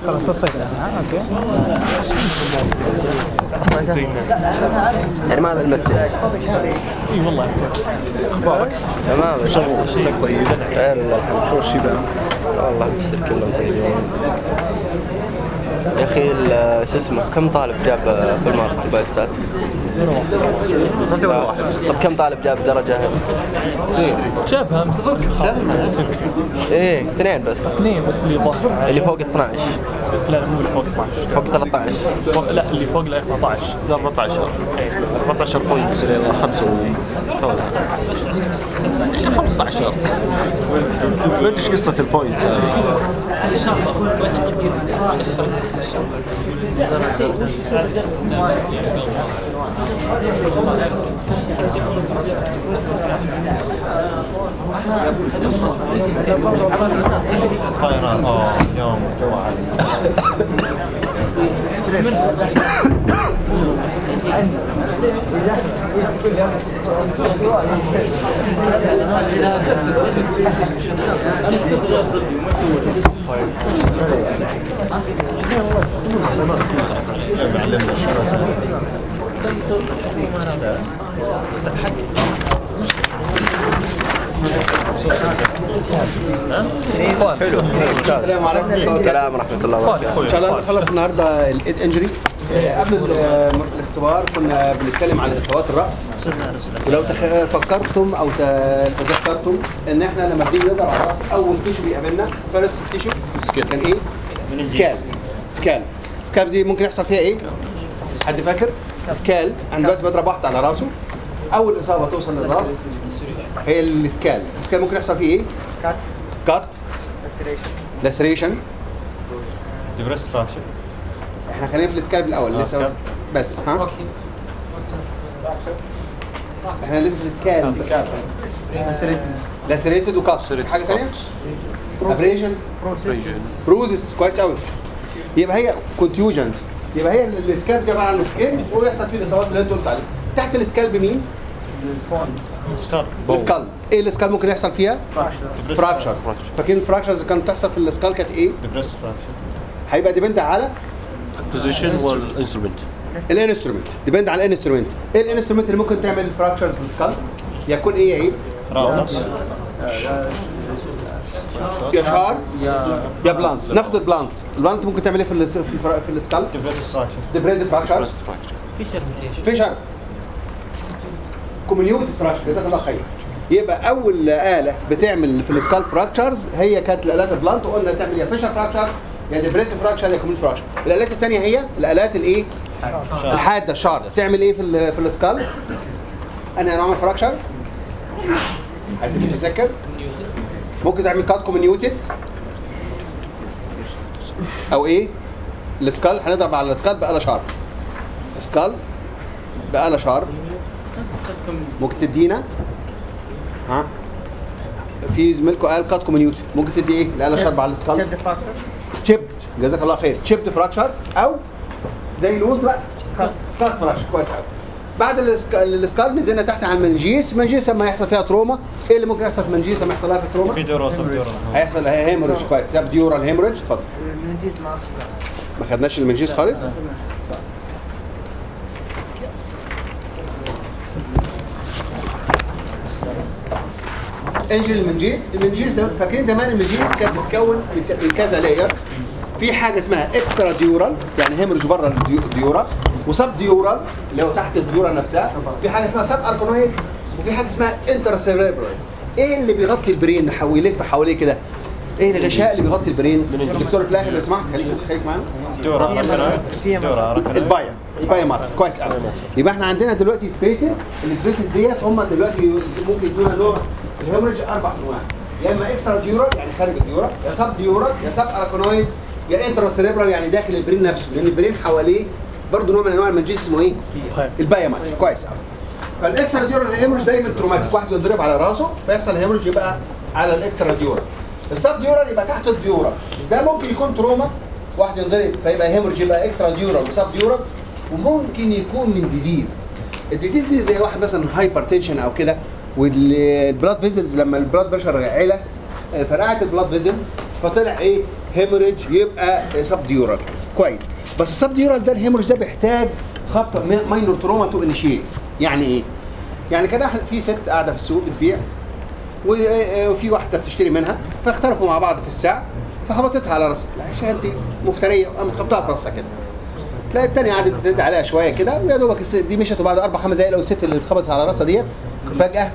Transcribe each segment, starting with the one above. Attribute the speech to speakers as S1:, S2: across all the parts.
S1: خلاص وصيت انا اوكي
S2: يعني ماذا المسج؟
S1: اي والله
S2: اخبارك؟ تمام
S3: شغل مساك طيب
S2: الله الحمد
S3: شو الشباب
S2: والله مسك كلهم طيبين يا اخي ال- شو اسمه كم طالب جاب في المارك في البايستات؟
S3: ولا واحد
S2: طب كم طالب جاب درجة؟
S1: جابها
S2: ايه اثنين بس
S1: اثنين بس اللي ظاهر
S2: اللي فوق 12
S1: لا لا مو اللي فوق 12
S2: فوق 13
S1: فوق لا اللي فوق ال 14
S3: 14 14 بوينت الى 5 و 15 ما ادري ايش قصه البوينت
S4: طيران اه يوم جوعان
S5: السلام عليكم
S2: السلام ورحمة الله وبركاته
S5: ان شاء الله نخلص النهارده الايد انجري قبل ال- الاختبار كنا بنتكلم عن اصابات الراس ولو تخ... فكرتم او ت- تذكرتم ان احنا لما بنيجي نضرب على الراس اول تيشو بيقابلنا فيرست تيشو كان ايه؟ سكال سكال سكال دي ممكن يحصل فيها ايه؟ حد فاكر؟ سكال انا دلوقتي بضرب واحد على راسه اول اصابه توصل للراس هي السكال السكال ممكن يحصل فيه ايه؟ كات لاسريشن
S4: دبرست فراكشر
S5: احنا خلينا في السكالب الاول
S4: آه،
S5: لسه
S4: سكالب.
S5: بس ها احنا لسه في السكالب لاسريتد وكات حاجه ثانيه ابريشن بروزس كويس قوي يبقى هي كونتيوجن يبقى هي السكالب دي عباره عن سكين ويحصل فيه الاصابات اللي انت قلت عليها تحت السكالب مين؟
S4: سكار
S5: السكال ايه السكال ممكن يحصل فيها؟
S4: دبرست
S5: فراكشرز فاكرين الفراكشرز اللي كانت بتحصل في السكال كانت ايه؟
S4: دبرست فراكشر
S5: هيبقى ديبند على
S3: بوزيشن والانسترومنت
S5: الانسترومنت ديبند على الانسترومنت ايه الانسترومنت اللي ممكن تعمل فراكشرز في السكال يكون ايه يا ايه
S4: رابط
S5: يا شار يا بلانت ناخد البلانت البلانت ممكن تعمل ايه في ال في, الفرا- في السكال
S4: دبرست فراكشر
S5: ديبريز فراكشر فيشر كوميونيوت فراكشر جزاك الله خير يبقى اول اله بتعمل في السكال فراكشرز هي كانت الالات البلانت وقلنا تعمل يا فيشر فراكشر يا ديبريز فراكشر يا كوميونيوت فراكشر الالات الثانيه هي الالات الايه الحاده الشارب تعمل ايه في ال في السكال انا نوع من فراكشر حد متذكر ممكن تعمل كات كوميونيوتد او ايه السكال هنضرب على السكال بآلة شارب سكال بآلة شارب ممكن تدينا ها في زميلكم قال كات كوميونيوتد ممكن تدي ايه الآلة شارب على السكال تشيبت جزاك الله خير تشيبت فراكشر او زي الوز بقى كات كات فراكشر كويس قوي بعد السك- السكال نزلنا تحت على المنجيس المنجيس لما يحصل فيها تروما ايه اللي ممكن يحصل في المنجيس لما يحصل لها في تروما
S4: في دورو سب دورو
S5: هيحصل هيموريج كويس سب ديورال هيموريج اتفضل ما خدناش المنجيس خالص انجل المنجيس المنجيس لو فاكرين زمان المنجيس كانت بتتكون من ت- من كذا لاير في حاجه اسمها اكسترا ديورال يعني هيموريج بره الديو- الديورال وسب ديورال اللي هو تحت الديورال نفسها في حاجه اسمها سب اركونويد وفي حاجه اسمها انتر سيريبرال ايه اللي بيغطي البرين حو- يلف حواليه كده ايه الغشاء اللي بيغطي البرين دكتور في الاخر لو سمحت خليك خليك معانا
S4: دورو دورو ركنة
S5: البايا البايا ماتر كويس قوي يبقى احنا عندنا دلوقتي سبيسز السبيسز ديت هم دلوقتي ممكن يدونا نوع الهيموريج اربع انواع يا اما اكسترا ديورال يعني خارج الديورال يا سب ديورال يا سب اركونويد يا انترا سيريبرال يعني داخل البرين نفسه لان البرين حواليه برضه نوع من انواع المنجيس اسمه ايه؟ البايا ماتر كويس قوي فالاكسترا ديورال الهيموريج دايما تروماتيك واحد يضرب على راسه فيحصل هيموريج يبقى على الاكسترا ديورال السب ديورال يبقى تحت الديورال ده ممكن يكون تروما واحد ينضرب فيبقى هيموريج يبقى اكسترا ديورال وسب ديورال وممكن يكون من ديزيز الديزيز دي زي واحد مثلا هايبر تنشن او كده والبلاد فيزلز لما البلاد بريشر علا آه، فرقعت البلاد فيزلز فطلع ايه هيموريج يبقى سب ديورال كويس بس السب ديورال ده الهيموريج ده بيحتاج خبطه ماينور تروما تو انيشيت يعني ايه؟ يعني كان أحد- في ست قاعده في السوق بتبيع و- وفي واحده بتشتري منها فاختلفوا مع بعض في السعر فخبطتها على راسها لا عشان انت مفتريه قامت خبطها في راسها كده تلاقي التانية قعدت تد عليها شويه كده ويا دوبك الست دي مشت وبعد اربع خمس دقايق لو الست اللي اتخبطت على راسها ديت فجاه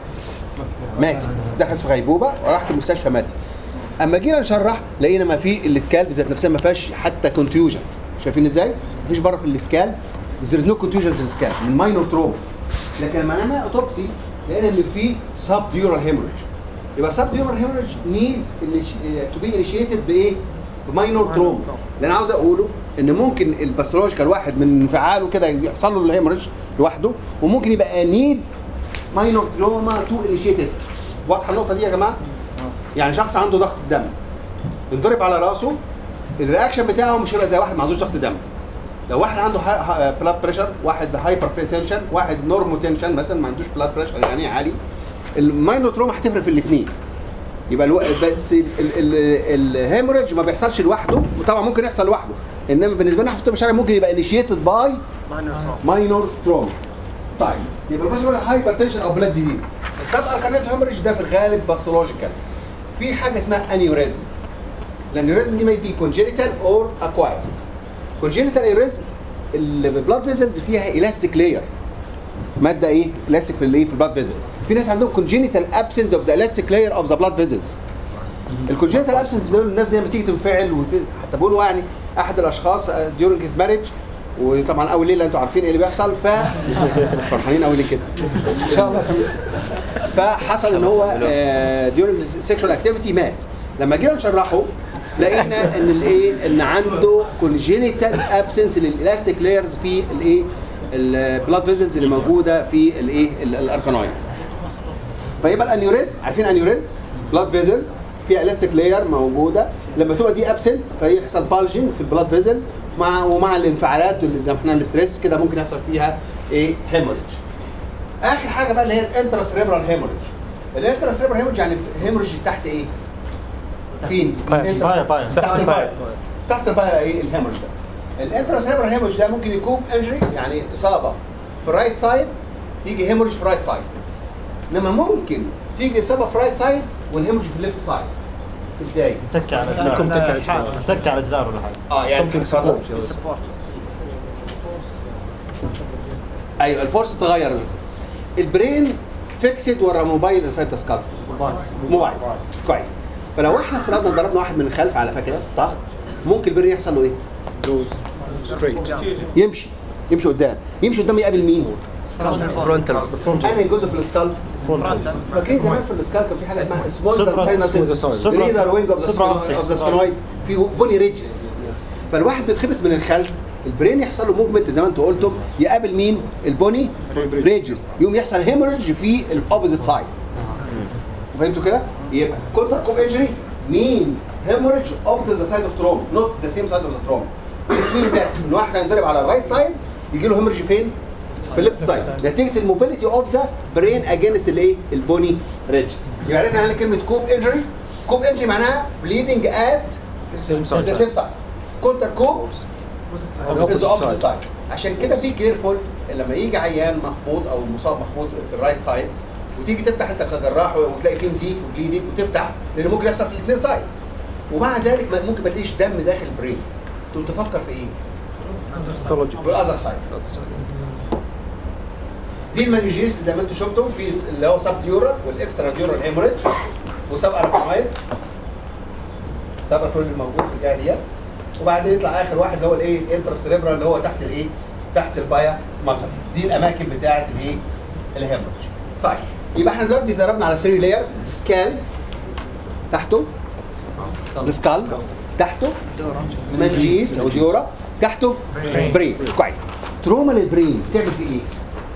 S5: ماتت دخلت في غيبوبه وراحت المستشفى ماتت اما جينا نشرح لقينا ما في السكالب ذات نفسها ما فيهاش حتى كونتيوجن شايفين ازاي؟ مفيش بره في السكالب زير نو كونتيوجن في السكالب من ماينور تروما لكن لما نعمل اوتوبسي لقينا ان في سب ديورال هيموريج يبقى سب ديورال هيموريج نيد تو بي انيشيتد بايه؟ بماينور تروما اللي انا عاوز اقوله ان ممكن الباثولوجيكال واحد من انفعاله كده يحصل له الهيموريج لوحده وممكن يبقى نيد ماينور تروما تو انيشيتد واضحه النقطه دي يا جماعه؟ يعني شخص عنده ضغط دم ينضرب على راسه الرياكشن بتاعه مش هيبقى زي واحد ما عندوش ضغط دم لو واحد عنده بلاد بريشر واحد هايبر تنشن واحد نورمو تنشن مثلا ما عندوش بلاد بريشر يعني عالي الماينور تروما هتفرق في الاثنين يبقى الو... بس الهيموريدج ما بيحصلش لوحده وطبعا ممكن يحصل لوحده انما بالنسبه لنا في الطب الشرعي ممكن يبقى انيشيتد باي ماينور تروما طيب يبقى بس هايبر تنشن او بلاد ديزيز السب اركانيت هيموريدج ده في الغالب باثولوجيكال في حاجه اسمها انيوريزم الانيوريزم دي may be congenital or acquired congenital aneurysm البلاد فيزلز فيها elastic layer ماده ايه elastic في الايه في البلاد فيزل في ناس عندهم congenital absence of the elastic layer of the blood vessels الكونجنتال ابسنس دول الناس دي لما تيجي تنفعل وت... حتى بيقولوا يعني احد الاشخاص during his marriage وطبعا اول ليله انتوا عارفين ايه اللي بيحصل ف فرحانين قوي ليه كده ان شاء الله فحصل ان هو during sexual activity مات لما جينا نشرحه لقينا ان الايه ان عنده congenital absence للالاستيك لايرز في الايه البلاد فيزلز اللي موجوده في الايه الاركانويد فيبقى الانيوريزم عارفين انيوريزم بلاد فيزلز فيها الاستيك لاير موجوده لما تبقى دي ابسنت فيحصل بالجنج في البلاد فيزلز مع ومع الانفعالات واللي زي ما احنا الاستريس كده ممكن يحصل فيها ايه هيموريج اخر حاجه بقى اللي هي الانترا سريبرال هيموريج الانترا سريبرال هيموريج يعني هيموريج تحت ايه؟ فين؟
S3: بايا بايا
S5: تحت البايا تحت البايا ايه الهيموريج ده الانترا سريبرال هيموريج ده ممكن يكون انجري يعني اصابه في الرايت سايد يجي هيموريج في الرايت سايد انما ممكن تيجي اصابه في الرايت سايد والهيموريج في الليفت سايد ازاي؟
S3: تك على جدار تك على جدار ولا حاجه
S5: اه يعني اتفضل. ايوه الفورس تغير البرين فيكسد ورا موبايل انسايد ذا سكال موبايل كويس فلو احنا فرضنا ضربنا واحد من الخلف على فكره ضغط ممكن البرين يحصل له ايه؟ يمشي يمشي قدام يمشي قدام يقابل مين؟
S2: فرونتال
S5: انهي جزء في السكال؟ فاكرين زمان في السكال كان في حاجه اسمها سمول ساينسز ريدر وينج اوف ذا سفينويد في بوني ريدجز فالواحد بيتخبط من الخلف البرين يحصل له موفمنت زي ما انتوا قلتم يقابل مين؟ البوني ريدجز يقوم يحصل هيموريدج في الاوبوزيت سايد فهمتوا كده؟ يبقى كونتر كوب انجري means hemorrhage opposite the side of trauma not the same side of the trauma this means that ان واحد هينضرب على الرايت سايد يجي له hemorrhage فين؟ في الليفت سايد نتيجه الموبيليتي اوف ذا برين اجينست الايه؟ البوني ريدج يبقى عرفنا يعني كلمه كوب انجري كوب انجري معناها bleeding at the same side كونتر كوب the opposite side عشان كده بي كيرفول لما يجي عيان مخبوط او مصاب مخبوط في الرايت سايد وتيجي تفتح انت كجراح وتلاقي فيه نزيف وبليدنج وتفتح لان ممكن يحصل في الاثنين سايد ومع ذلك ما- ممكن ما تلاقيش دم داخل البرين تقوم تفكر في ايه؟ في الاذر سايد دي المانجيريس زي ما انتم شفتم في اللي هو سب ديورال والاكسترا ديورال هيموريج وسب اركانويد سب اركانويد الموجود في الجهه ديت وبعدين يطلع اخر واحد اللي هو الايه الانترا سيريبرال اللي هو تحت الايه تحت البايا ماتر دي الاماكن بتاعه الايه الهيموريج طيب يبقى احنا دلوقتي ضربنا على 3 لاير سكال تحته السكال تحته مانجيس او ديورا تحته برين كويس تروما للبرين تعمل فيه ايه؟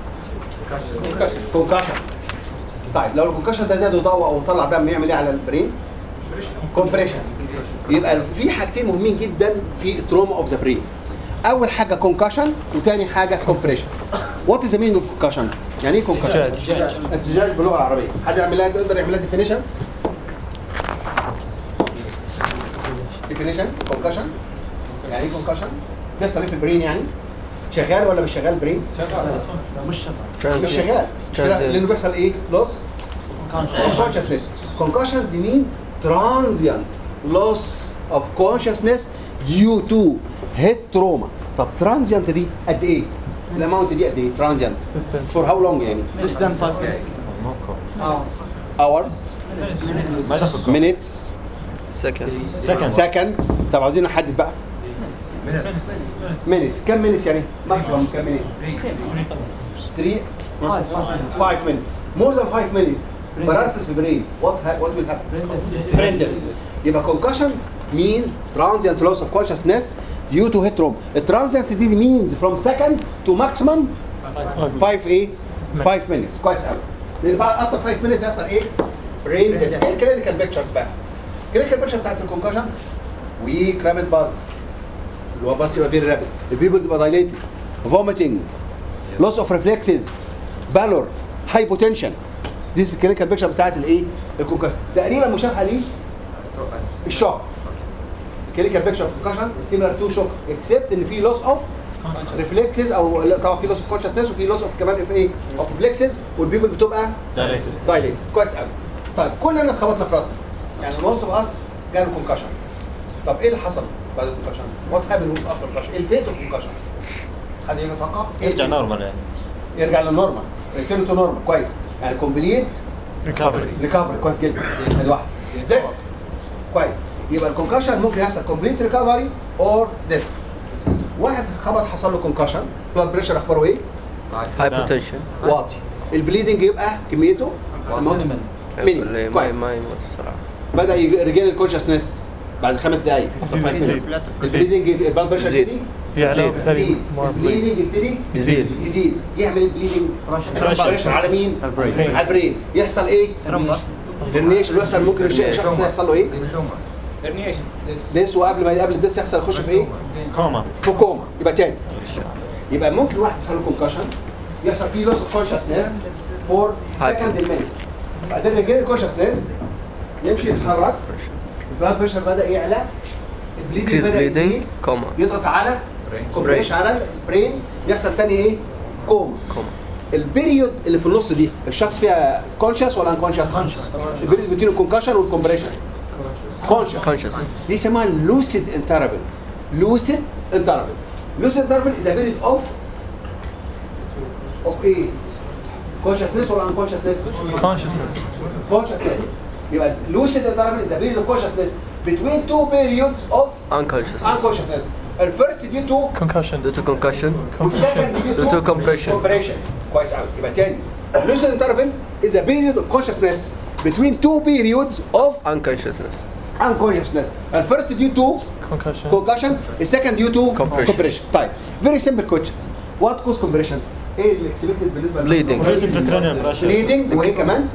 S5: كونكشن طيب لو الكونكشن ده زاد وضوء او طلع دم يعمل ايه على البرين؟ كومبريشن يبقى في حاجتين مهمين جدا في تروما اوف ذا برين اول حاجه كونكشن وتاني حاجه كومبريشن وات از ذا مينينج اوف كونكشن يعني ايه كونكشن ارتجاج باللغه العربيه حد يعمل لها يقدر يعمل لها ديفينيشن ديفينيشن كونكشن يعني ايه كونكشن بيحصل ايه في البرين يعني شغال ولا مش شغال برين مش شغال مش شغال لانه بيحصل ايه لوس consciousness concussions mean transient loss of consciousness due to head trauma طب transient دي قد ايه الاماونت دي قد ايه transient for how long يعني
S6: Less than five minutes.
S5: hours minutes
S2: سكند
S4: سكند
S5: seconds طب عاوزين نحدد بقى minutes كم minutes يعني maximum كم minutes 3 5 minutes more than 5 minutes paralysis في brain what ha- what will happen brain death يبقى concussion means transient loss of consciousness due to head trauma الترانزيانس دي means from second to maximum 5 ايه 5 minutes كويس قوي لان بعد after 5 minutes يحصل ايه brain death ايه الكلينيكال بيكتشرز بقى الكلينيكال بيكتشر بتاعت الكونكشن ويك رابid بالز اللي هو بالز يبقى فيري رابid البيبل تبقى دايليتد vomiting loss of reflexes بالور hypotension دي الكلينيكال بيكتشر بتاعت الايه الكونكشن تقريبا مشابهه ليه الشوك الكلينيكال بيكتشر في الكونكشن سيميلر تو شوك اكسبت ان في لوس اوف ريفلكسز او لا، طبعا في لوس اوف كونشسنس وفي لوس اوف كمان في ايه اوف ريفلكسز والبيبل بتبقى
S4: دايليتد
S5: دايليت كويس قوي طيب كلنا اتخبطنا في راسنا يعني موست اوف اس جاله كونكشن طب ايه اللي حصل بعد الكونكشن؟ وات هابن وذ افتر كونكشن؟ ايه الفيت اوف كونكشن؟ حد يتوقع؟ إيه
S4: يرجع
S5: الفيت؟
S4: نورمال يعني
S5: يرجع للنورمال ريتيرن تو نورمال كويس يعني كومبليت
S1: ريكفري
S5: ريكفري كويس جدا ادي واحد ديس كويس يبقى الكونكشن ممكن يحصل كومبليت ريكفري اور ديس واحد خبط حصل له كونكشن بلاد بريشر اخباره ايه؟
S2: هايبوتنشن
S5: واطي البليدنج يبقى كميته مينيمم
S2: ما
S5: كويس
S2: ما يموت بسرعه
S5: بدا يرجع الكونشسنس بعد خمس دقائق البليدنج البلاد بريشر
S2: يزيد.
S5: يبتدي
S1: يعلى وبالتالي
S5: يزيد
S1: more bleed.
S5: البليدنج يبتدي
S2: يزيد.
S5: يزيد يعمل البليدنج بريشر على مين؟
S1: البرين.
S5: على البرين يحصل ايه؟ هرنيشن اللي يحصل ممكن الشخص يحصل له ايه؟ ديس وقبل ما قبل الديس يحصل يخش في ايه؟
S4: كوما
S5: في كوما يبقى تاني يبقى ممكن واحد يحصل له كونكشن يحصل فيه لوس اوف كونشسنس فور سكند مينيت بعدين يجي الكونشسنس يمشي يتحرك البلاد بريشر بدا يعلى البليدنج
S2: كريس
S5: بدا
S2: بليدنج
S5: يزيد
S2: كوما
S5: يضغط على كومبريش على البرين يحصل تاني ايه؟ كوما
S2: كوما
S5: البيريود اللي في النص دي الشخص فيها كونشس ولا انكونشس؟ البيريود بين الكونكشن والكومبريشن كونشس
S2: Conscious.
S5: دي اسمها لوسيد انترفل لوسيد انترفل لوسيد انترفل از ا بيريود اوف اوف ايه؟ كونشسنس ولا انكونشسنس؟
S1: consciousness
S5: consciousness يبقى lucid interval is a period of consciousness between two periods of
S2: unconscious
S5: unconsciousness الفيرست due to
S1: concussion
S2: due to concussion
S5: والسكند due
S2: Due
S5: to
S2: to compression.
S5: compression كويس قوي يبقى تاني lucid interval is a period of consciousness between two periods of
S2: unconsciousness
S5: unconsciousness الفيرست due to
S1: concussion
S5: concussion السكند due to
S2: Compression.
S5: compression طيب very simple questions what cause compression ايه اللي اكسبكتد بالنسبه
S2: Bleeding.
S4: بريزنت ريترينال بريشر
S5: bleeding وايه كمان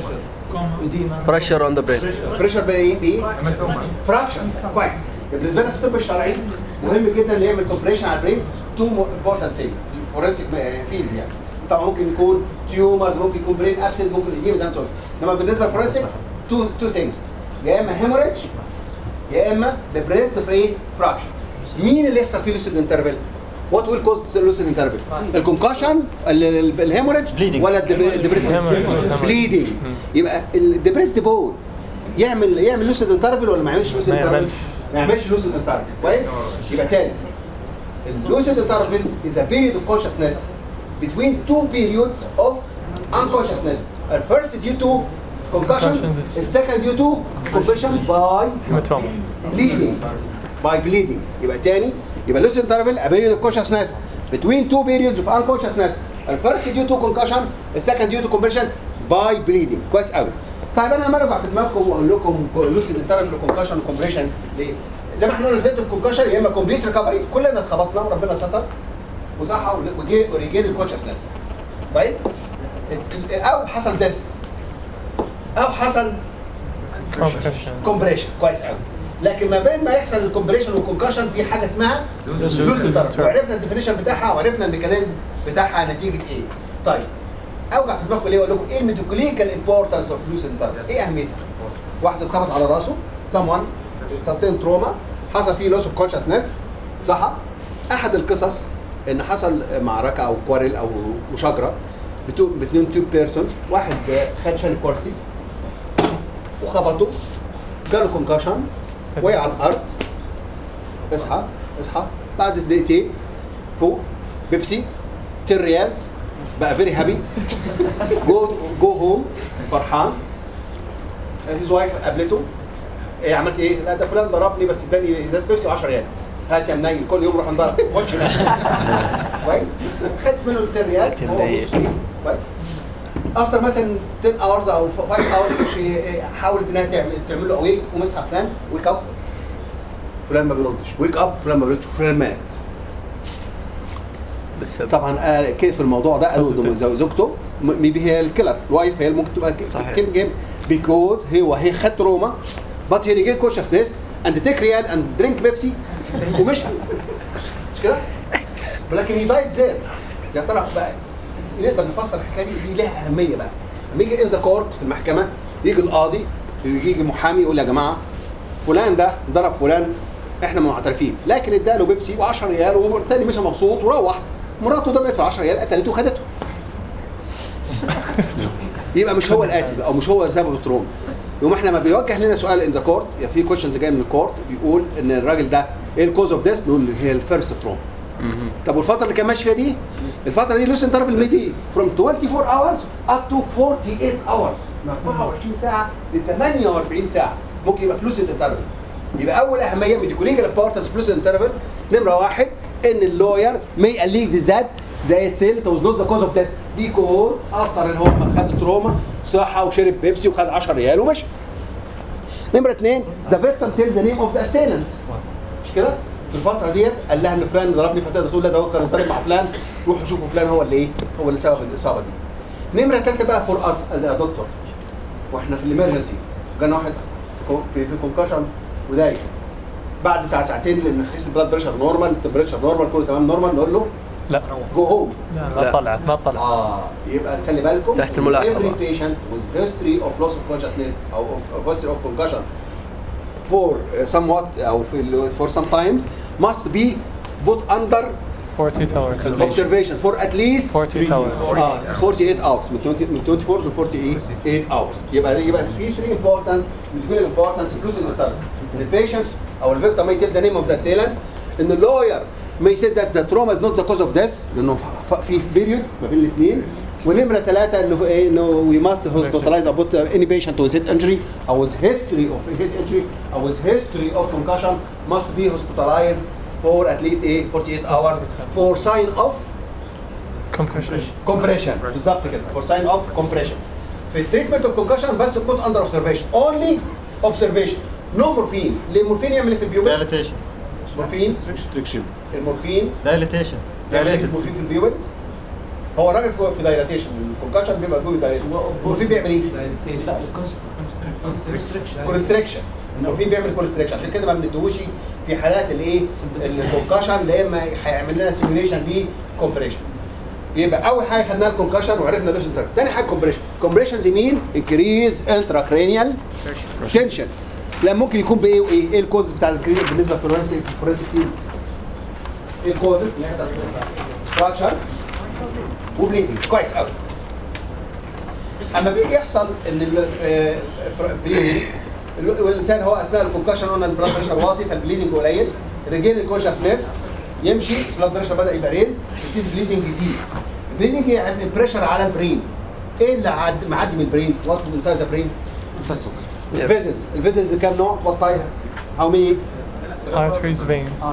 S2: pressure on the brain
S5: بريشر بايه بايه فراكشن كويس بالنسبه لنا في الطب الشرعي مهم جدا اللي يعمل كومبريشن على البرين تو امبورتنت ثينج فورنسيك فيلد يعني طبعا ممكن يكون تيومرز ممكن يكون برين ابسس ممكن اديم زي ما انت قلت انما بالنسبه للفورنسيك تو تو ثينجز يا اما هيموريدج يا اما ذا بريست في ايه فراكشن مين اللي يحصل فيه لوسيد انترفال وات ويل كوز لوسيد انترفال الكونكشن الهيموريدج
S4: Bleeding.
S5: ولا الدبريست
S1: Hemorrhage.
S5: بليدنج يبقى الدبريست بول يعمل يعمل لوسيد انترفال ولا ما يعملش لوسيد
S1: ما
S5: انترفال؟
S1: يعملش.
S5: ما يعملش لوسيد انترفال كويس؟ يبقى تاني اللوسيد انترفال is a period of consciousness between two periods of unconsciousness. The first due to concussion,
S1: Concussion, this-
S5: the second due to compression by
S1: hematoma
S5: bleeding by bleeding يبقى تاني يبقى lucid interval a period of consciousness between two periods of unconsciousness the first due to concussion the second due to compression by bleeding كويس قوي طيب انا عمال ارفع في دماغكم واقول لكم lucid interval وكونكشن وكومبريشن ليه؟ زي ما احنا قلنا الفيت اوف كونكشن يا اما كومبليت ريكفري كلنا اتخبطنا وربنا ستر وصحى وجي وريجين الكونشسنس كويس؟ او حصل ديس او حصل
S1: compression
S5: كومبريشن كويس قوي لكن ما بين ما يحصل الكومبريشن والكونكشن في حاجه اسمها لوسيد ترك وعرفنا الديفينيشن بتاعها وعرفنا الميكانيزم بتاعها نتيجه ايه طيب اوجع في دماغكم ليه اقول لكم ايه الميديكوليكال امبورتنس اوف لوسيد ترك ايه اهميتها واحد اتخبط على راسه someone sustained trauma حصل فيه لوس اوف كونشسنس صح احد القصص ان حصل معركه او كوارل او مشاجره بتو- بين تو بيرسونز واحد خد شال كرسي وخبطه جاله كونكشن وقع على الارض اصحى اصحى بعد دقيقتين فوق بيبسي 10 ريالز بقى فيري هابي جو جو هوم فرحان هيز وايف قابلته ايه عملت ايه؟ لا ده فلان ضربني بس اداني ازاز بيبسي و10 ريال هات يا منيل كل يوم روح انضرب خش كويس خدت منه ال 10 ريال
S2: لكن
S5: هو
S2: ده
S5: مبسوط بيه. كويس افتر مثلا 10 اورز او 5 اورز حاولت انها تعمل تعمل له اويك ومسحه فلان ويك اب فلان ما بيردش ويك اب فلان ما بيردش فلان مات
S2: بالسبب
S5: طبعا آه كيف الموضوع ده قالوا
S1: Positive.
S5: زو- زوجته ميبي هي الكيلر الوايف هي اللي ممكن تبقى
S2: صحيح.
S5: كيل جيم بيكوز هو هي خد روما بات هي جيت كونشسنس اند تيك ريال اند درينك بيبسي ومشى مش كده؟ ولكن هي دايت زير يا ترى بقى نقدر نفسر الحكايه دي دي لها اهميه بقى لما يجي ان ذا كورت في المحكمه يجي القاضي يجي محامي يقول يا جماعه فلان ده ضرب فلان احنا معترفين لكن اداله بيبسي و10 ريال والتاني مشى مبسوط وروح مراته ضربت في 10 ريال قتلته وخدته يبقى مش هو القاتل او مش هو سبب التروما يوم احنا ما بيوجه لنا سؤال ان ذا كورت يعني في كويشنز جايه من الكورت بيقول ان الراجل ده ايه الكوز اوف ديث نقول هي الفيرست تروما طب والفتره اللي كان ماشي فيها دي الفتره دي لوسن انترفل ميبي فروم 24 hours up to 48 hours من 24 ساعه ل 48 ساعه ممكن يبقى فلوس انترفل يبقى اول اهميه ميديكوليجال امبورتنس فلوس انترفل نمره واحد ان اللوير may allege that the assailant was not the cause of death because after ان هو خد التروما صحى وشرب بيبسي وخد 10 ريال ومشي نمره اثنين the victim tells the name of the assailant مش كده؟ في الفترة ديت قال لها ان فلان ضربني فتقدر تقول لا ده هو كان ضارب مع فلان روحوا شوفوا فلان هو اللي ايه؟ هو اللي سبب الاصابة دي. نمرة ثالثة بقى فور اس از دكتور واحنا في الامرجنسي جانا واحد في كو- في في كونكشن ودايق بعد ساعة ساعتين لان نحس البلاد بريشر نورمال التمبريتشر نورمال كله تمام نورمال نقول له
S1: لا
S5: جو هوم
S1: لا
S2: لا.
S1: ما طلعت ما طلعت
S5: اه يبقى خلي بالكم
S2: تحت الملاحظة.
S5: every patient with history of loss of consciousness او of- of history of concussion for uh, somewhat او في ال- for some times must be put under
S1: 40 hours
S5: observation for at least
S1: 40 hours
S5: آه 48 hours من 20 من 24 ل 48 hours يبقى يبقى في 3 importance بتقول importance including the term the patient او the victim may tell the name of the assailant ان the lawyer may say that the trauma is not the cause of death لانه ف- في period ما بين الاثنين ونمره ثلاثه انه إيه؟ انه we must hospitalize about any patient with head injury or with history of head injury or with history of concussion must be hospitalized for at least a 48 hours for sign of
S1: compression
S5: كومبريشن بالظبط كده فور ساين اوف كومبريشن في التريتمنت اوف كونكشن بس بوت اندر اوبزرفيشن اونلي اوبزرفيشن نو مورفين ليه المورفين يعمل ايه في البيوبل؟
S4: دايليتيشن
S5: مورفين
S4: ريستريكشن
S5: المورفين
S4: دايليتيشن
S5: يعمل ايه في
S4: دايليتد
S5: المورفين في البيوبل؟ هو الراجل في- في دايلاتيشن الكونكشن بيبقى جوه دايلاتيشن المورفين بيعمل ايه؟ كونستريكشن المورفين بيعمل كونستريكشن عشان كده ما بنديهوش في حالات الايه؟ الكونكشن لا اما هيعمل لنا سيميوليشن لكومبريشن يبقى اول حاجه خدناها الكونكشن وعرفنا لوس انتر تاني حاجه كومبريشن كومبريشن زي مين انكريز انتراكرينيال تنشن لا ممكن يكون بايه وايه ايه الكوز بتاع الكرينيال بالنسبه للفورنسيك فورنسيك فيلد ايه الكوزز فراكشرز وبليدنج كويس قوي اما بيجي يحصل ان البليدنج والانسان هو اثناء الكونكشن قلنا البلاد بريشر واطي فالبليدنج قليل ريجين الكونشسنس يمشي البلاد بريشر بدا يبقى ريز يبتدي البليدنج يزيد البليدنج يعني بريشر على البرين ايه اللي عد معدي من البرين؟ وات از انسايد ذا برين؟ الفيزلز الفيزلز كام نوع؟ وات تايب؟ هاو مين؟
S1: arteries veins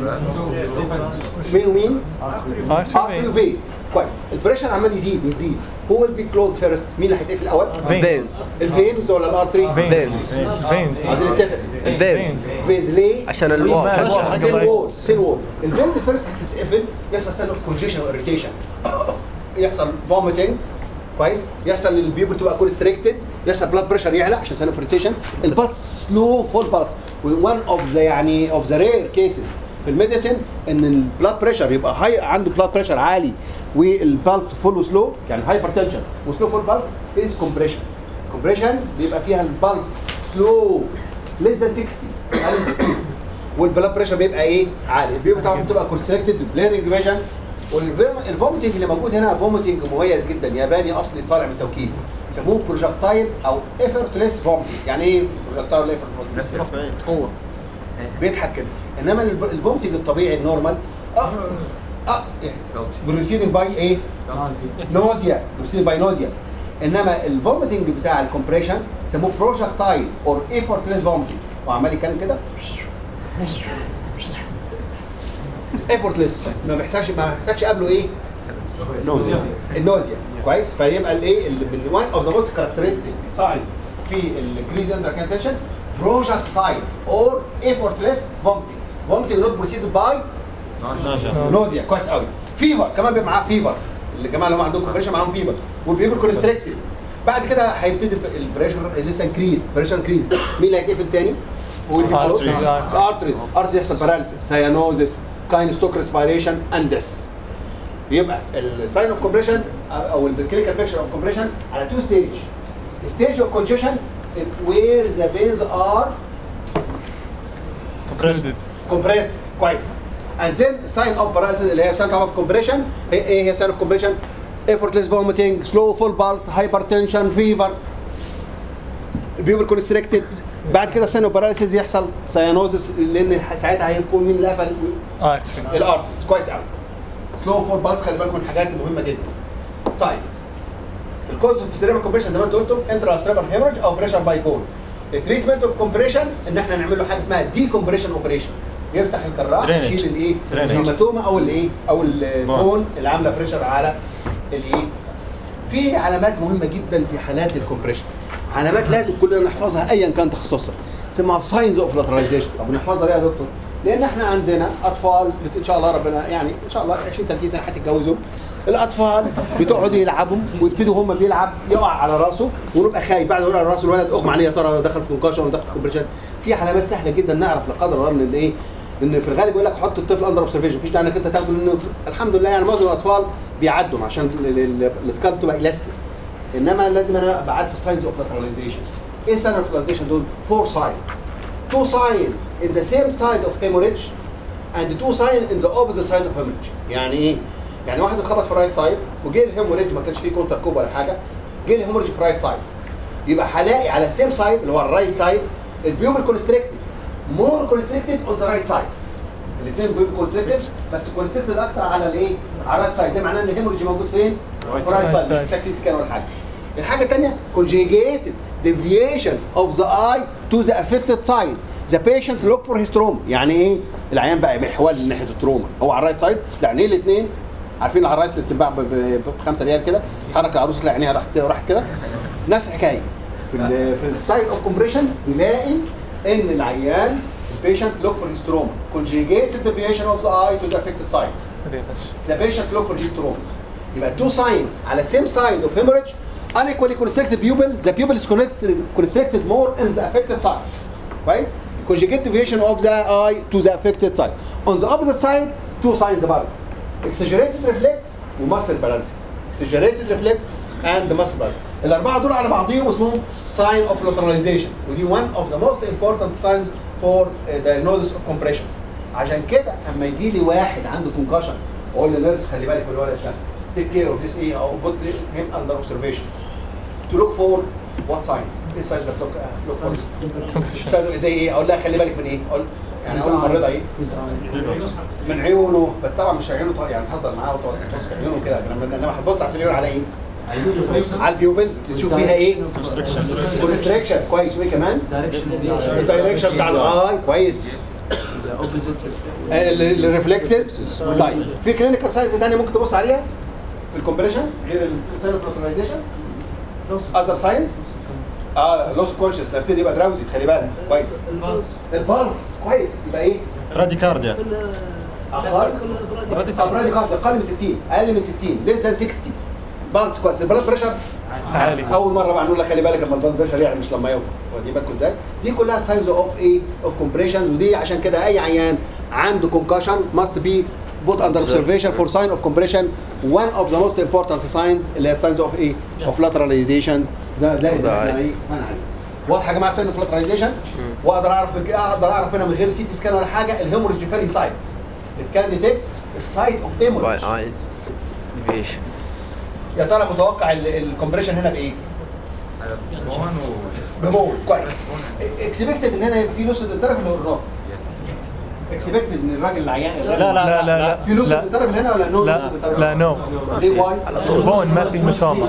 S5: مين ومين؟
S1: artery
S5: ارتري
S1: veins
S5: وفين كويس البريشر عمال يزيد يزيد هو اللي بي كلوز فيرست مين اللي هيتقفل الاول؟
S2: فينز
S5: الفينز ولا الارتري؟
S2: فينز
S1: veins
S5: عايزين نتفق
S2: فينز
S5: فينز ليه؟
S2: عشان الوال
S1: ماشي.
S5: سين وول سين وول الفينز فيرست هتتقفل يحصل سيل اوف كونجيشن واريتيشن يحصل فوميتنج كويس يحصل البيوبل تبقى كونستريكتد يحصل بلاد بريشر يعلى عشان سيل اوف اريتيشن البلس سلو فول بلس وان اوف ذا يعني اوف ذا رير كيسز في الميديسن ان البلاد بريشر يبقى هاي عنده بلاد بريشر عالي والبلس فول وسلو يعني هايبر تنشن وسلو فول بلس از كومبريشن كومبريشنز بيبقى فيها البلس سلو less than 60 اقل من 60 والبلاد بريشر بيبقى ايه عالي البيبي طبعا بتبقى كونستريكتد بليرنج فيجن والفوميتنج اللي موجود هنا فوميتنج مميز جدا ياباني اصلي طالع من التوكيل يسموه بروجكتايل او ايفورتليس فوميتنج يعني ايه بروجكتايل ولا ايفورتليس
S3: قوه
S5: بيضحك كده انما الفوميتنج الطبيعي النورمال اه اه بروسيدنج باي ايه نوزيا بروسيدنج باي نوزيا انما الفوميتنج بتاع الكومبريشن يسموه بروجكتايل اور ايفورتليس فوميتنج وعمال يتكلم كده ايفورتليس ما محتاجش ما محتاجش قبله ايه
S4: نوزيا
S5: النوزيا كويس فيبقى الايه اللي من وان اوف ذا موست كاركترستيك ساينز في الكريز اندر كانتنشن بروجكتايل اور ايفورتليس فومتنج فومتنج نوت بريسيدد باي نوزيا كويس قوي فيفر كمان بيبقى معاه فيفر الجماعه اللي هم عندهم كومبريشن معاهم فيفر والفيفر كونستريكتد بعد كده هيبتدي البريشر لسه انكريز بريشر انكريز مين اللي هيتقفل تاني؟ هو
S1: Arteries.
S5: الارتريز ارتريز يحصل باراليسيس سيانوزيس كاين ستوك ريسبيريشن اند ديس يبقى الساين اوف كومبريشن او الكلينيكال بيكتشر اوف كومبريشن على تو ستيج ستيج اوف كونجيشن وير ذا فينز ار
S1: Compressed.
S5: compressed كويس and then sign of paralysis اللي هي sign of compression هي ايه هي sign of compression effortless vomiting slow full pulse hypertension fever بيبل كونستريكتد بعد كده sign of paralysis يحصل سيانوزس لان ساعتها هيكون مين اللي قفل
S1: Artery.
S5: الارتريز كويس قوي سلو فول بالس خلي بالكم من الحاجات المهمه جدا طيب الكوز اوف سيريما كومبريشن زي ما انت قلتم انترا سيريبر هيموريج او بريشر باي بول التريتمنت اوف كومبريشن ان احنا نعمل له حاجه اسمها دي كومبريشن اوبريشن يفتح الجراح
S4: Drainage.
S5: يشيل الايه
S4: Drainage.
S5: الهيماتوما او الايه او البون اللي عامله بريشر على الايه في علامات مهمه جدا في حالات الكومبريشن علامات لازم كلنا نحفظها ايا كان تخصصها اسمها ساينز اوف لاتراليزيشن طب نحفظها ليه يا دكتور؟ لان احنا عندنا اطفال بت... ان شاء الله ربنا يعني ان شاء الله 20 30 سنه هتتجوزوا الاطفال بتقعدوا يلعبوا ويبتدوا هم بيلعب يقع على راسه ونبقى خايف بعد ما يقع على راسه الولد اغمى عليه يا ترى دخل في كونكشن ولا دخل في كومبريشن في علامات سهله جدا نعرف لا قدر الله من الايه لان في الغالب يقول لك حط الطفل اندر اوبزرفيشن مفيش داعي انك انت تاخده لانه الحمد لله يعني معظم الاطفال بيعدوا عشان ال- ال- السكال تبقى الاستيك انما لازم انا ابقى عارف الساينز اوف لاتراليزيشن ايه ساين اوف لاتراليزيشن دول؟ فور ساين two sign in the same side of hemorrhage and two sign in the opposite side of hemorrhage يعني ايه؟ يعني واحد اتخبط في رايت سايد وجه الهيموريج ما كانش فيه كونتر كوب ولا حاجه جه الهيموريج في رايت سايد يبقى هلاقي على السيم سايد اللي هو الرايت سايد البيوبل كونستريكتد مور كونستريكتد اون ذا رايت سايد الاثنين بيبقوا كونستريكتد بس كونستريكتد اكتر على الايه؟ على الرايت سايد ده معناه ان الهيموريج موجود فين؟ في رايت سايد مش
S1: side.
S5: محتاج سي سكان ولا حاجه الحاجه الثانيه conjugated deviation of the eye to the affected side the patient look for his trauma يعني ايه العيان بقى محول ناحيه التروما هو على الرايت سايد لا عينيه الاثنين عارفين العرايس اللي بتتباع ب- ب- بخمسه ريال كده حركه العروسه تلاقي عينيها راحت كده وراحت كده نفس الحكايه في ال في السايد اوف كومبريشن نلاقي ان العيان patient look for his trauma conjugated deviation of the eye to the affected side the patient look for his trauma يبقى two sign على same side of hemorrhage unequally constricted pupil the pupil is connected- constricted more in the affected side كويس conjugate deviation of the eye to the affected side on the opposite side two signs برضه exaggerated reflex وmuscle paralysis exaggerated reflex and muscle paralysis الاربعه دول على بعضهم اسمهم sign of lateralization ودي one of the most important signs for uh, diagnosis of compression عشان كده اما يجي لي واحد عنده concussion اقول للنيرس خلي بالك من الولد ده take care of this ايه او put him under observation to look for what signs ايه signs that look, uh, look for signs زي ايه اقول لها خلي بالك من ايه اقول يعني اول مره ايه من عيونه بس طبعا مش عيونه طبعا يعني تهزر معاه وتقعد تبص في عيونه كده انما انما هتبص على العيون على ايه؟ على البيوبل تشوف فيها ايه؟ كونستريكشن كويس وايه كمان؟ الدايركشن بتاع الاي كويس الريفلكسز طيب في كلينيكال ساينس ثانيه ممكن تبص عليها في الكومبريشن غير الساين اوف لوكاليزيشن اذر ساينس اه لوس كونشس نبتدي يبقى دراوزي خلي بالك كويس البلس كويس يبقى ايه؟
S4: راديكارديا
S5: اقل
S4: راديكارديا
S5: اقل اقل من 60 اقل من 60 ليس ذان 60 بالانس كويس البلاد بريشر
S1: عالي
S5: اول مره بقى نقول لك خلي بالك لما البلاد بريشر يعني مش لما يوطى ودي بالكم ازاي دي كلها ساينز اوف ايه اوف كومبريشنز ودي عشان كده اي عيان عنده كونكشن ماست بي put under observation for sign of compression one of the most important signs اللي هي signs of ايه of lateralizations زي زي اللي احنا ايه اتفقنا عليه واضحه يا جماعه sign of lateralization واقدر اعرف اقدر اعرف هنا من غير سي تي سكان ولا حاجه الهيموريج في انهي سايت it can detect السايت اوف hemorrhage
S2: باي ايز ديفيشن
S5: يا ترى متوقع الكومبريشن هنا بايه؟ بمول كويس اكسبكتد ان هنا يبقى في لوس الطرف ولا الراس؟ اكسبكتد ان الراجل العيان
S4: لا لا
S1: لا لا لا
S5: في لوس
S1: لا
S5: الطرف هنا ولا نو
S1: لا
S5: لوس الطرف
S1: لا نو
S5: ليه واي؟
S1: بون ما في مشامة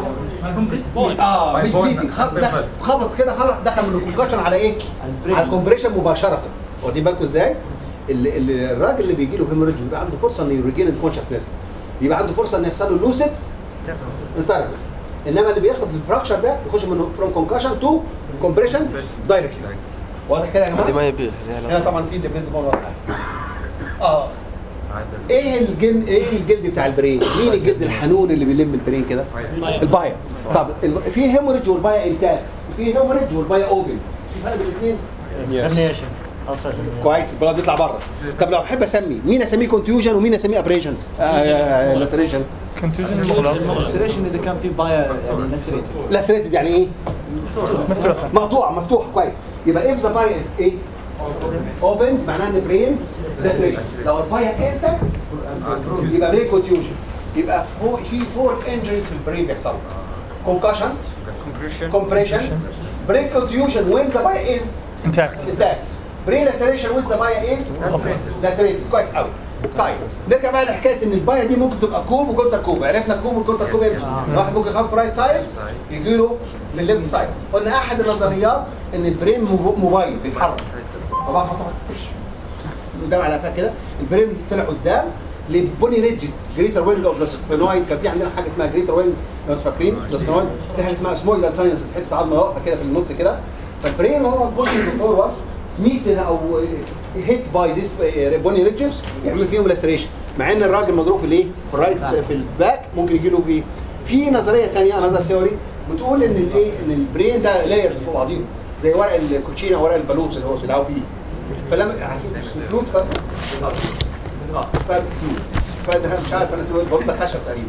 S5: اه مش بليدنج دخل خبط كده خلاص دخل من الكونكشن على ايه؟ على الكومبريشن مباشره واخدين بالكم ازاي؟ ال- ال- الراجل اللي بيجي له هيموريدج بيبقى عنده فرصه انه يريجين الكونشسنس يبقى عنده فرصه ان يحصل له لوسيد انترنال انما اللي بياخد الفراكشر ده يخش من فروم كونكشن تو كومبريشن دايركتلي واضح كده يا
S2: هذه ما
S5: جماعه؟
S2: يبيع
S5: هنا طبعا في ديبريس بون واضح اه ايه الجلد ايه الجلد بتاع البرين؟ مين الجلد الحنون اللي بيلم البرين كده؟ البايا طب ال- في هيموريدج والبايا انتاج في هيموريدج والبايا اوبن في فرق بين الاثنين؟
S4: هرنيشن اوتسايد
S5: كويس البلاد يطلع بره طب لو احب اسمي مين اسميه كونتيوجن ومين اسميه ابريشنز؟ لاسريشن
S1: كونتوجن خلاص
S6: السريشن اذا كان في بايا يعني لسريتد
S5: لاسريتد يعني ايه؟
S1: مفتوحة
S5: مقطوع مفتوح كويس يبقى if the بايا is ايه؟ اوبن معناها ان برين لاسريتد لو البايا انتكت يبقى برين كونتيوجن يبقى فوق في فور انجريز في البرين بيحصلوا كونكشن compression brain contusion when the body is
S1: intact
S5: intact brain laceration when the body is lacerated كويس قوي طيب نرجع بقى لحكايه ان البايا دي ممكن تبقى كوب وكونتر كوب عرفنا كوب وكونتر كوب امتى واحد ممكن يخاف في رايت سايد يجي له من الليفت سايد قلنا احد النظريات ان البرين موف- موبايل بيتحرك فبقى حط قدام على قفاه كده البرين طلع قدام لبوني ريدجز جريتر وينج اوف ذا سفينويد كان في عندنا حاجه اسمها جريتر وينج لو انتوا فاكرين ذا سفينويد في حاجه اسمها سمويدال ساينسز حته عظمه واقفه كده في النص كده فالبرين وهو بوشنج فورورد ميتر او هيت باي ذيس بوني ريدجز يعمل فيهم لاسريشن مع ان الراجل مضروب في الايه؟ في الرايت في الباك ممكن يجي له في في نظريه ثانيه نظر ثيوري بتقول ان الايه ان البرين ده لايرز فوق بعضيهم زي ورق الكوتشينه ورق البالوت اللي هو بيلعبوا بيه فلما عارفين الفلوت بقى اه اه فالفلوت فده مش عارف انا بقول ده خشب تقريبا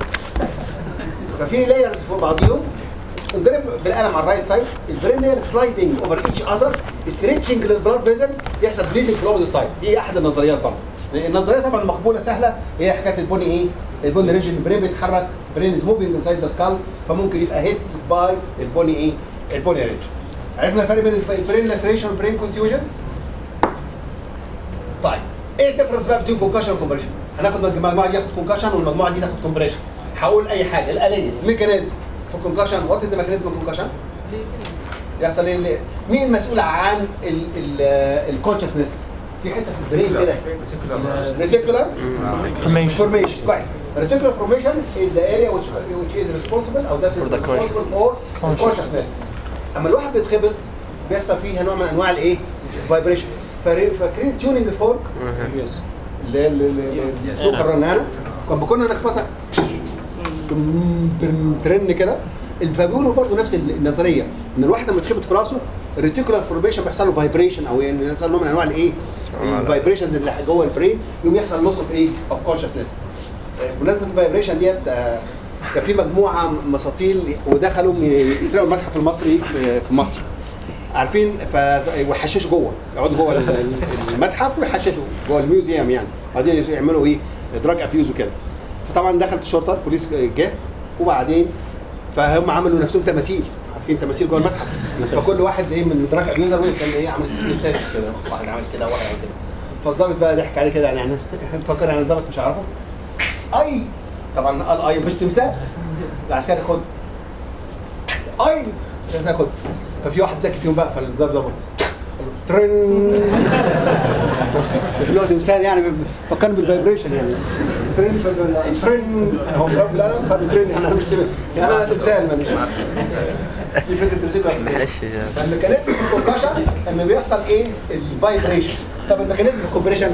S5: ففي لايرز فوق بعضيهم انضرب بالقلم على الرايت سايد البرين لاير سلايدنج اوفر ايتش اذر ستريتشنج للبلاد فيزل يحصل بليدنج في الاوبزيت سايد دي احد النظريات برضه النظريه طبعا المقبوله سهله هي حكايه البوني ايه؟ البوني ريجن البرين بيتحرك برين از موفينج انسايد ذا سكال فممكن يبقى هيت باي البوني ايه؟ البوني ريجن عرفنا الفرق بين البرين لاسريشن والبرين كونتيوجن؟ طيب ايه الديفرنس بقى بين كونكشن وكومبريشن؟ هناخد المجموعه دي تاخد كونكشن والمجموعه دي تاخد كومبريشن هقول اي حاجه الاليه ميكانيزم في كونكشن وات از ميكانيزم كونكشن؟ يحصل ايه اللي- مين المسؤول عن الكونشسنس؟ في حته في البرين كده ريتيكولار
S1: formation
S5: formation كويس reticular formation is the area which which is responsible او that is
S2: For the
S5: responsible for the consciousness اما الواحد بيتخبط بيحصل فيها نوع من انواع الايه؟ فايبريشن فاكرين تيونينج فورك اللي هي ال- ال- ال- السوق الرنانه كنا كنا نخبطها تم- ترن- ترن كده فبيقولوا برضه نفس النظريه ان الواحد لما يتخبط في راسه الريتيكولار فورميشن بيحصل له فايبريشن او يعني يحصل نوع من انواع الايه؟ الفايبريشنز اللي جوه البرين يقوم يحصل لوس اوف ايه؟ اوف كونشسنس بمناسبه الفايبريشن ديت آه، كان في مجموعه مساطيل ودخلوا ي- يسرقوا المتحف المصري في في مصر عارفين ف ويحششوا جوه يقعدوا جوه ال- ال- المتحف ويحششوا جوه الميوزيوم يعني بعدين يعملوا ايه دراج ابيوز وكده فطبعا دخلت الشرطه البوليس جه وبعدين فهم عملوا نفسهم تماثيل عارفين تماثيل جوه المتحف فكل واحد ايه من دراج ابيوزر كان ايه عامل السن السادس كده واحد عامل كده واحد عامل كده فالظابط بقى ضحك عليه كده يعني فكر يعني الظابط مش عارفه اي طبعا قال اي مش تمثال العسكري خد اي العسكري خد ففي واحد ذكي فيهم بقى فالظابط ضربه ترن اللي هو تمثال يعني فكرني بالفايبريشن يعني ترن فال- ترن هو ضرب بالقلم فبترن يعني انا مش تمثال يعني انا تمثال ماليش دي فكره الريزيكوال
S2: معلش
S5: فالميكانيزم في الكونكشن ان بيحصل ايه الفايبريشن طب الميكانيزم في الكومبريشن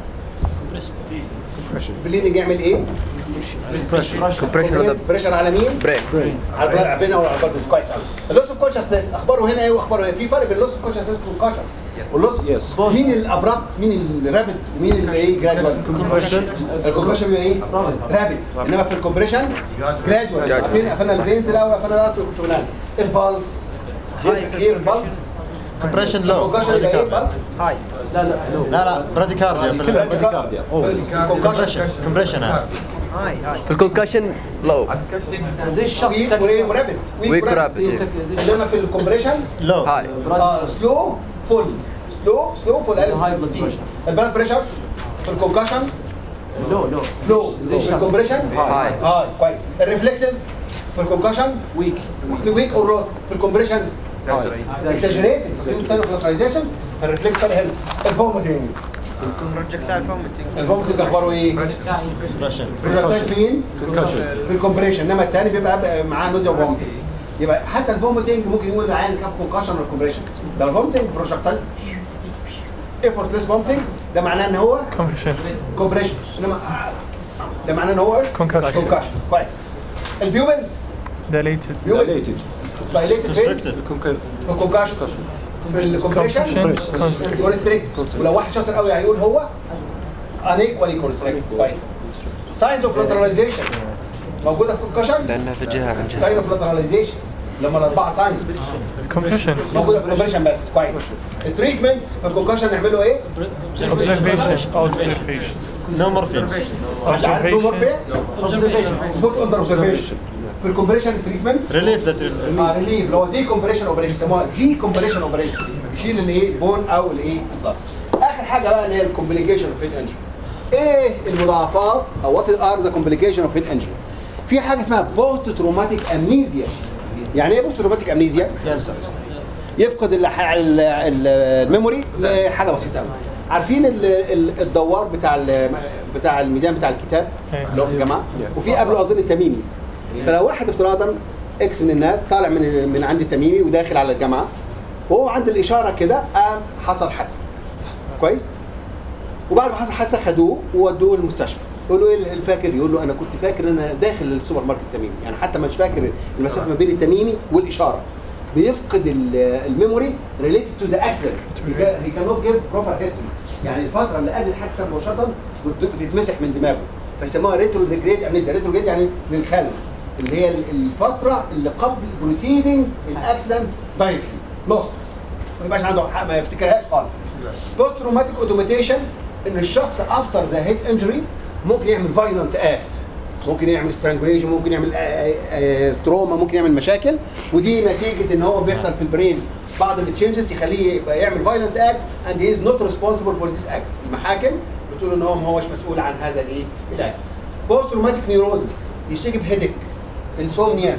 S5: البليدنج يعمل ايه؟
S2: كومبريشن
S5: بريشر على مين؟
S2: برين
S5: على البلاد على او على البلاد كويس قوي اللوس اوف كونشسنس اخباره هنا ايه واخباره هنا في فرق بين اللوس اوف كونشسنس والكونكشن واللوس مين الابرابت مين الرابد ومين اللي ايه جرادوال الكونكشن بيبقى ايه رابد انما في الكومبريشن جرادوال عارفين قفلنا الفينز الاول قفلنا الارض شغلانه البالز كتير البالز
S4: كومبريشن لو
S5: كونكشن يبقى ايه بلس
S6: لا لا لو
S4: لا لا براديكارديا في
S5: براديكارديا.
S4: كومبريشن كومبريشن هاي
S6: هاي هاي
S2: في الكونكشن لو
S6: زي الشخص
S5: ويك وري- ورابد
S2: ويك ورابد
S5: انما في الكومبريشن
S4: لو
S2: هاي
S5: اه سلو فول سلو سلو فول
S6: High blood pressure.
S5: البلد بريشر في الكونكشن
S6: لو لو
S5: لو
S6: زي
S5: في
S6: الشخص.
S5: الكومبريشن
S2: هاي
S5: هاي كويس الريفلكسز في الكونكشن
S6: ويك
S5: ويك اور روست في الكومبريشن اكسجريتد في ساين اوف الريفلكس فرق هنا الفومتنج الفومتنج اخباره ايه؟
S4: كومبريشن
S5: بروجكتايل فين؟ في الكومبريشن انما الثاني بيبقى بقى معاه نوزيا وفومتنج يبقى حتى الفومتنج ممكن يقول العيان كان في كونكشن ولا كومبريشن لو الفومتنج بروجكتايل ايفورتلس فومتنج ده معناه ان هو
S1: كومبريشن
S5: كومبريشن انما ده معناه ان هو
S1: Concussion.
S5: كونكشن كويس البيوبلز
S1: ديليتد
S5: بيوبلز دايليتد فين؟
S4: ريستريكتد
S5: في الكونكشن في الكومبريشن
S1: Constrict.
S5: كونستريكت ولو واحد شاطر قوي هيقول هو انيكوالي كونستريكت كويس ساينز اوف لاتراليزيشن موجوده في الكونكشن
S2: لانها في جهه عن جهه
S5: ساين اوف لاتراليزيشن لما الاربعه ساينز
S1: كومبريشن
S5: موجوده في الكومبريشن بس كويس التريتمنت في الكونكشن نعمله ايه؟
S1: observation observation
S4: نو مورفين
S5: واحد عارف نو مورفيا
S6: اوبزرفيشن
S5: بوت اندر اوبزرفيشن في الكومبريشن تريتمنت
S4: ريليف ذات
S5: اه ريليف اللي هو دي كومبريشن اوبريشن يسموها دي كومبريشن اوبريشن يشيل الايه بون او الايه الضغط اخر حاجه بقى اللي هي الكومبليكيشن اوف هيد انجري ايه المضاعفات او وات ار ذا كومبليكيشن اوف هيد انجري في حاجه اسمها بوست تروماتيك امنيزيا يعني ايه بوست تروماتيك امنيزيا يفقد ال- ال- ال- الميموري لحاجه بسيطه قوي عارفين ال- ال- الدوار بتاع ال- بتاع الميدان بتاع الكتاب اللي هو في الجامعه وفي قبله اظن التميمي فلو واحد افتراضا اكس من الناس طالع من من عند التميمي وداخل على الجامعه وهو عند الاشاره كده قام حصل حادثه كويس وبعد ما حصل حادثه خدوه وودوه المستشفى يقول له ايه اللي فاكر يقول له انا كنت فاكر ان انا داخل السوبر ماركت التميمي يعني حتى مش فاكر المسافه ما بين التميمي والاشاره بيفقد ال- الميموري ريليتد تو ذا اكسيدنت هي كان نوت جيف بروبر هيستوري يعني الفتره اللي قبل الحادثه مباشره بت- بتتمسح من دماغه فيسموها ريترو جريد امنيزيا ريترو جريد يعني للخلف اللي هي ال- الفتره اللي قبل بروسيدنج الاكسيدنت دايركتلي لوست ما يبقاش عنده حق ما يفتكرهاش خالص بوست تروماتيك اوتوماتيشن ان الشخص افتر ذا هيد انجري ممكن يعمل فايلنت اكت ممكن يعمل سترانجوليشن ممكن يعمل تروما ممكن يعمل مشاكل ودي نتيجه ان هو بيحصل في البرين بعض التشينجز يخليه يبقى يعمل فايلنت اكت اند هي از نوت ريسبونسبل فور ذيس اكت المحاكم بتقول ان هو ما هوش مسؤول عن هذا الايه الاكت بوست تروماتيك نيوروز يشتكي بهيدك انسومنيا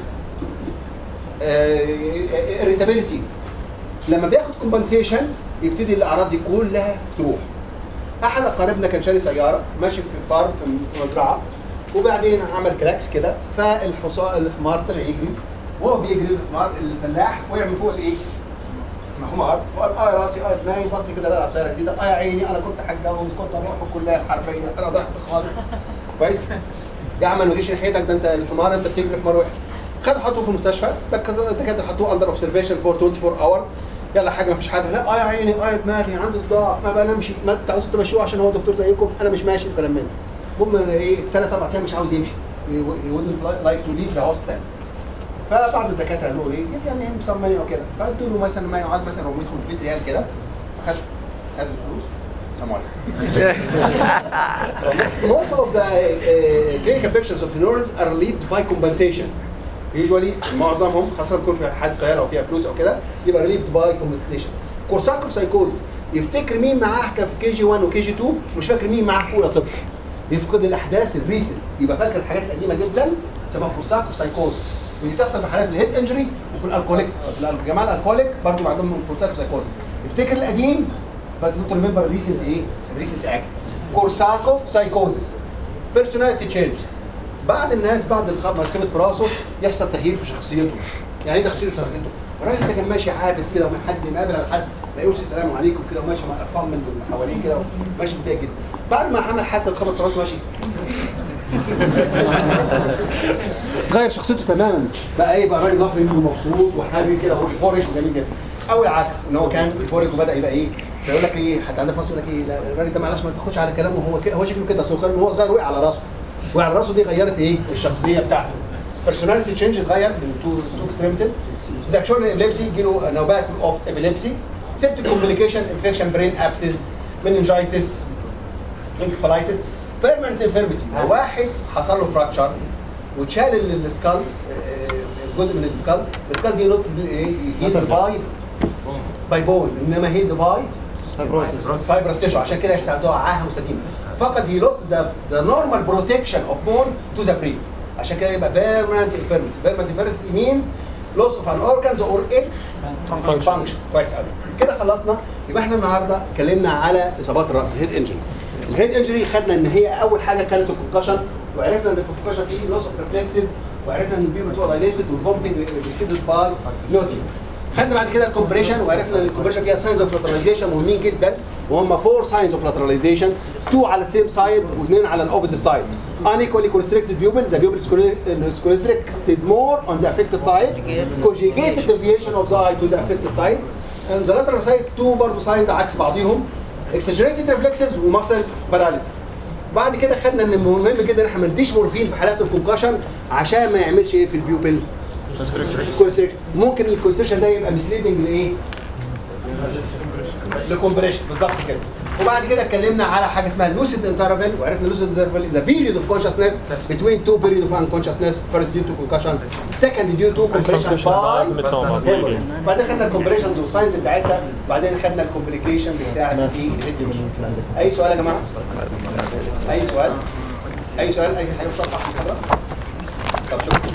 S5: irritability لما بياخد كومبنسيشن يبتدي الاعراض دي كلها تروح احد اقاربنا كان شاري سياره ماشي في فارم في مزرعه وبعدين عمل كراكس كده فالحصان الحمار طلع يجري وهو بيجري الحمار الفلاح وقع من فوق الايه؟ الحمار وقال اه يا راسي اه دماغي بص كده لقى سياره جديده اه يا عيني انا كنت هتجوز كنت هروح الكليه الحربيه انا ضعت خالص كويس يا عم ما تجيش ناحيتك ده انت الحمار انت بتجري الحمار وحش خد حطوه في المستشفى دك- الدكاتره حطوه اندر اوبزرفيشن فور 24 اورز يلا حاجه ما فيش حاجه لا اه يا عيني اه يا دماغي عنده صداع ما بنامش ما انت عاوز تمشوه عشان هو دكتور زيكم انا مش ماشي الكلام من المهم ايه ثلاث اربع ايام مش عاوز يمشي he wouldn't like to leave the hospital فبعض الدكاتره قالوا له ايه يعني مسمني وكده فقلت له مثلا ما يعاد مثلا 400 500 ريال كده فخد خد الفلوس السلام عليكم most of the uh, clinical pictures of neurons are relieved by compensation. Usually معظمهم خاصة يكون في حادث سيارة أو فيها فلوس أو كده يبقى relieved by compensation. كورساكوف سايكوز يفتكر مين معاه كان في كي جي 1 وكي جي 2 مش فاكر مين معاه في أولى طب. يفقد الأحداث الريسنت يبقى فاكر الحاجات القديمة جدا اسمها كورساكوف سايكوز ودي تحصل في حالات الهيد انجري وفي الالكوليك في الجماعه الالكوليك برضه عندهم كورساكوف سايكوز يفتكر القديم بس نوت ريمبر ريسنت ايه؟ ريسنت اكت كورساكوف سايكوزس بيرسوناليتي تشينجز بعد الناس بعد الخ- ما تخبط في راسه يحصل تغيير في شخصيته يعني ايه تغيير في شخصيته؟ الراجل ده كان ماشي عابس كده وما حد يقابل على حد ما يقولش السلام عليكم كده وماشي مع قرفان من اللي حواليه كده ماشي متضايق جدا بعد ما عمل حادثه خبط في راسه ماشي تغير شخصيته تماما بقى ايه بقى راجل لافي ومبسوط وحابي كده ويفورش وجميل جدا او العكس ان هو كان يفورج وبدا يبقى ايه فيقول لك ايه حتى عندنا في مصر يقول لك ايه لا الراجل ده معلش ما تاخدش على كلامه هو كده هو شكله كده سكر وهو صغير وقع على راسه وقع على راسه دي غيرت ايه الشخصيه بتاعته بيرسوناليتي تشينج اتغير من تو تو اكستريمتيز زي اكشن ابيليبسي يجي له نوبات اوف ابيليبسي سيبتك كومبليكيشن انفكشن برين ابسس مننجايتس انكفالايتس بيرمننت انفيرميتي لو واحد حصل له فراكشر واتشال السكال جزء من السكال السكال دي نوت هيلد باي باي بون انما هيلد باي فايبرس تيشو عشان كده يساعدوها عاهه مستديمه فقط هي لوس ذا ذا نورمال بروتكشن اوف بون تو ذا برين عشان كده يبقى بيرمننت انفيرميتي بيرمننت انفيرميتي مينز لوس اوف ان اورجانز اور اتس فانكشن كويس قوي كده خلصنا يبقى احنا النهارده اتكلمنا على اصابات الراس الهيد انجري الهيد انجري خدنا ان هي اول حاجه كانت الكونكشن وعرفنا ان في الكونكشن في لوس اوف ريفلكسز وعرفنا ان البيبل بتبقى دايليتد والفومتنج ريسيدد باي نوتي خدنا بعد كده الكومبريشن وعرفنا ان الكومبريشن فيها ساينز اوف لاتراليزيشن مهمين جدا وهم فور ساينز اوف لاتراليزيشن تو على السيم سايد واثنين على الاوبوزيت سايد unequally constricted pupil the pupil is con- is constricted more on the affected side conjugated deviation of the eye to the affected side and the lateral side two برضه ساينز عكس بعضيهم exaggerated reflexes ومسل paralysis بعد كده خدنا ان مهم جدا ان احنا ما نديش مورفين في حالات الكونكشن عشان ما يعملش ايه في البيوبل كونستريكشن ممكن الكونستريكشن ده يبقى مسليدنج لايه؟ لكومبريشن بالظبط كده وبعد كده اتكلمنا على حاجه اسمها لوسيد انترفال وعرفنا لوسيد انترفال is a period of consciousness between two periods of unconsciousness first due to concussion second due to compression by hemorrhage بعدين خدنا الكومبريشنز والساينز بتاعتها بعدين خدنا الكومبليكيشنز بتاعت الهيد اي سؤال يا جماعه؟ اي سؤال؟ اي سؤال اي حاجه مش واضحه في المحاضره؟ طب شكرا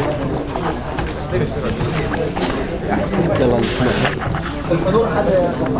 S5: الحضور حد